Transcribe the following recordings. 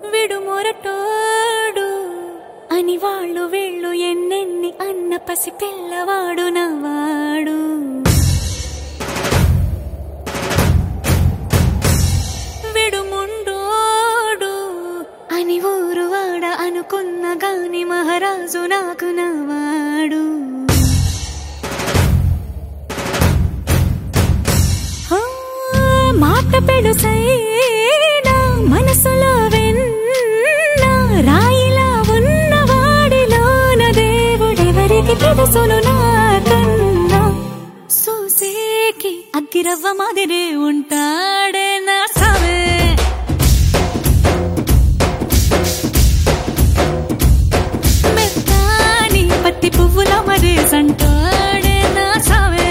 విడు మొరటోడు అని వాళ్ళు వీళ్ళు ఎన్నెన్ని అన్న పసి పిల్లవాడు నవ్వాడు విడుముండోడు అని ఊరు వాడ అనుకున్న గాని మహారాజు నాకు నవ్వాడు ఆ, మాట పెడుసైనా మనసులో వెన్న రాయిలా ఉన్నవాడిలోన దేవుడెవరికి తెలుసును నాకన్నా సూసేకి అగ్గిరవ్వ మాదిరి ఉంటాడే నా సవే మెత్తాని పత్తి పువ్వుల మరి సంటాడే నా సవే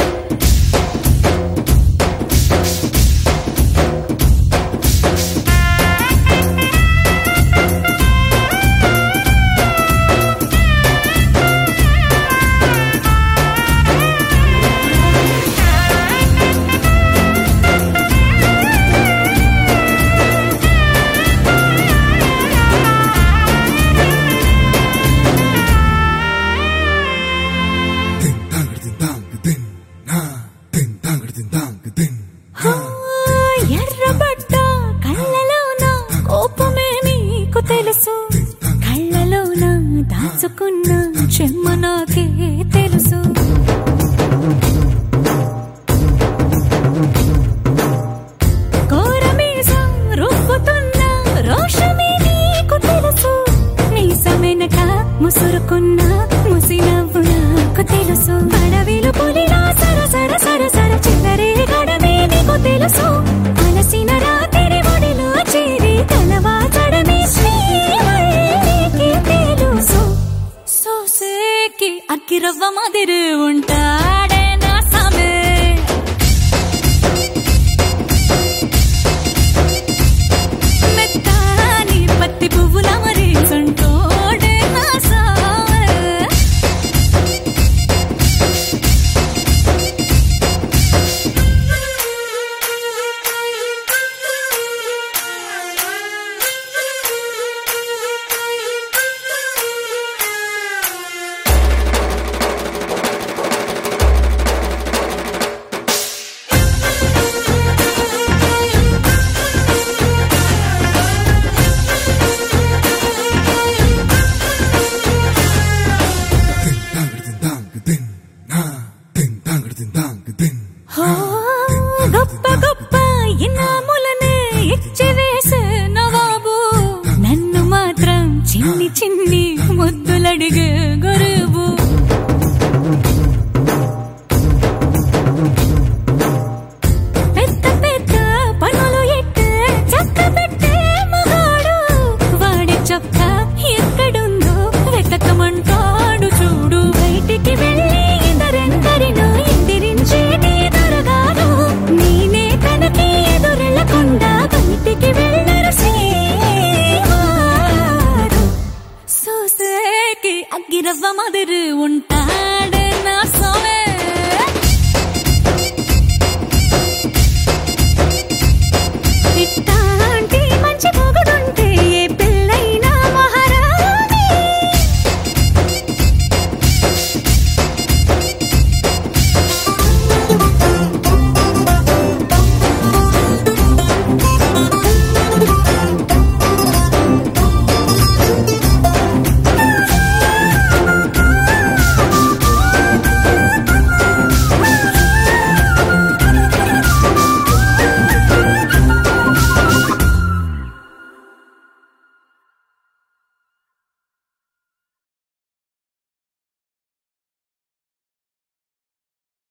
Din dang din dang din na din dang din dang din ఆ, ఎర్రబడ్డ కళ్ళలోన కోపమే నీకు తెలుసు కళ్ళలోన దాచుకున్న చెమ్మ నాకే తెలుసు కోరమీసం రుబ్బుతున్న రోషమే నీకు తెలుసు మీసమెనక ముసురుకున్న ముసి నవ్వు నాకు తెలుసు అడవిలు పులిలా సర సర సర సర చిల్లరే గడమే నీకు తెలుసు అలసిన రాత్రి ఒడిలో చేరి తలవాచడమే శ్రీవల్లికి తెలుసు సోసేకి అగ్గిరవ్వ మాదిరి ఉంటాడే నా సమే మెత్తాని పత్తి పువ్వుల మరి సంటోడే నా సావే din dang din dang din na din dang din dang din హో, గొప్ప గొప్ప ఇనాములనే ఇచ్చి వేసే నవాబు నన్ను మాత్రం చిన్ని చిన్ని ముద్దులడిగే